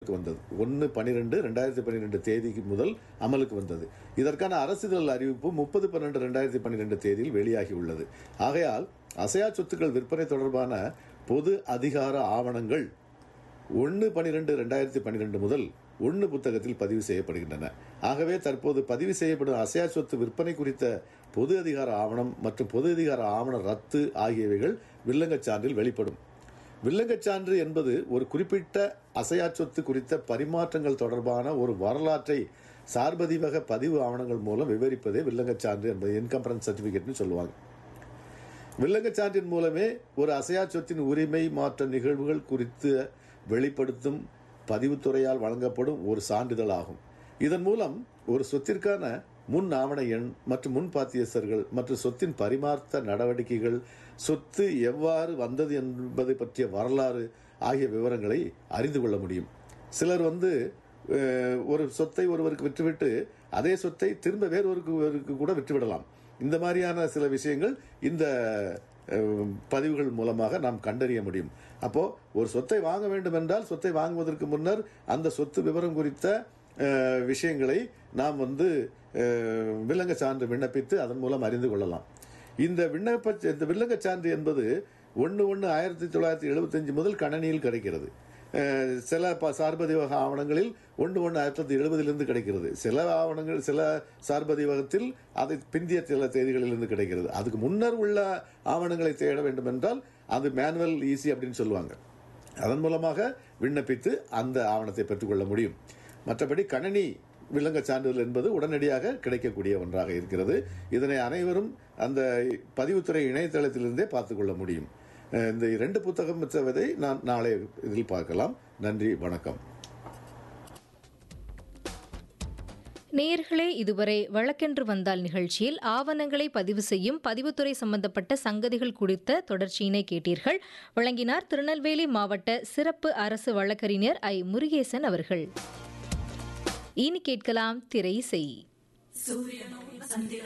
வந்தது ஒன்று பன்னிரெண்டு ரெண்டாயிரத்தி பன்னிரெண்டு தேதிக்கு முதல் அமலுக்கு வந்தது இதற்கான அரசிதழ் அறிவிப்பு முப்பது பன்னெண்டு ரெண்டாயிரத்தி பன்னிரெண்டு தேதியில் வெளியாகி உள்ளது ஆகையால் அசையா சொத்துக்கள் விற்பனை தொடர்பான பொது அதிகார ஆவணங்கள் ஒன்று பன்னிரெண்டு ரெண்டாயிரத்தி பன்னிரெண்டு முதல் ஒன்று புத்தகத்தில் பதிவு செய்யப்படுகின்றன ஆகவே தற்போது பதிவு செய்யப்படும் அசையா சொத்து விற்பனை குறித்த பொது அதிகார ஆவணம் மற்றும் பொது அதிகார ஆவண ரத்து ஆகியவைகள் வில்லங்கச் சான்றில் வெளிப்படும் வில்லங்கச் சான்று என்பது ஒரு குறிப்பிட்ட அசையா சொத்து குறித்த பரிமாற்றங்கள் தொடர்பான ஒரு வரலாற்றை சார்பதிவக பதிவு ஆவணங்கள் மூலம் விவரிப்பதே வில்லங்கச் சான்று என்பது இன்கம்பரன்ஸ் சர்டிபிகேட்னு சொல்லுவாங்க வில்லங்கச் சான்றின் மூலமே ஒரு அசையா சொத்தின் உரிமை மாற்ற நிகழ்வுகள் குறித்து வெளிப்படுத்தும் பதிவுத்துறையால் வழங்கப்படும் ஒரு சான்றிதழ் ஆகும் இதன் மூலம் ஒரு சொத்திற்கான முன் ஆவண எண் மற்றும் முன் பாத்தியஸ்தர்கள் மற்றும் சொத்தின் பரிமாற்ற நடவடிக்கைகள் சொத்து எவ்வாறு வந்தது என்பதை பற்றிய வரலாறு ஆகிய விவரங்களை அறிந்து கொள்ள முடியும் சிலர் வந்து அஹ், ஒரு சொத்தை ஒருவருக்கு விற்றுவிட்டு அதே சொத்தை திரும்ப வேறொருக்கு கூட விற்றுவிடலாம் இந்த மாதிரியான சில விஷயங்கள் இந்த அஹ், பதிவுகள் மூலமாக நாம் கண்டறிய முடியும் அப்போ ஒரு சொத்தை வாங்க வேண்டும் என்றால் சொத்தை வாங்குவதற்கு முன்னர் அந்த சொத்து விவரம் குறித்த அஹ், விஷயங்களை நாம் வந்து அஹ், வில்லங்க சான்று விண்ணப்பித்து அதன் மூலம் அறிந்து கொள்ளலாம் இந்த விண்ணப்ப இந்த வில்லங்க சான்று என்பது ஒன்று ஒன்று ஆயிரத்தி தொள்ளாயிரத்தி எழுபத்தஞ்சு முதல் கணனியில் கிடைக்கிறது அஹ், சில ப- சார்பதிவக ஆவணங்களில் ஒன்று ஒன்று ஆயிரத்தி தொள்ளாயிரத்தி எழுபதிலிருந்து கிடைக்கிறது சில ஆவணங்கள் சில சார்பதிவகத்தில் அதை பிந்திய சில தேதிகளிலிருந்து கிடைக்கிறது அதுக்கு முன்னர் உள்ள ஆவணங்களை தேட வேண்டும் என்றால் அது மேனுவல் ஈஸி அப்படின்னு சொல்லுவாங்க அதன் மூலமாக விண்ணப்பித்து அந்த ஆவணத்தை பெற்றுக்கொள்ள முடியும் மற்றபடி கணனி விலங்க சான்றிதழ் என்பது உடனடியாக கிடைக்கக்கூடிய ஒன்றாக இருக்கிறது இதனை அனைவரும் அந்த பதிவுத்துறை இணையதளத்திலிருந்தே பார்த்துக்கொள்ள முடியும் அஹ் இந்த இரண்டு புத்தகம் பெற்றவதை நான் நாளை இதில் பார்க்கலாம் நன்றி வணக்கம் நேயர்களே இதுவரை வழக்கென்று வந்தால் நிகழ்ச்சியில் ஆவணங்களை பதிவு செய்யும் பதிவுத்துறை சம்பந்தப்பட்ட சங்கதிகள் குறித்த தொடர்ச்சியினை கேட்டீர்கள் வழங்கினார் திருநெல்வேலி மாவட்ட சிறப்பு அரசு வழக்கறிஞர் ஐ முருகேசன் அவர்கள் இனி கேட்கலாம் திரை செய் சூரியனோ சந்திரனோ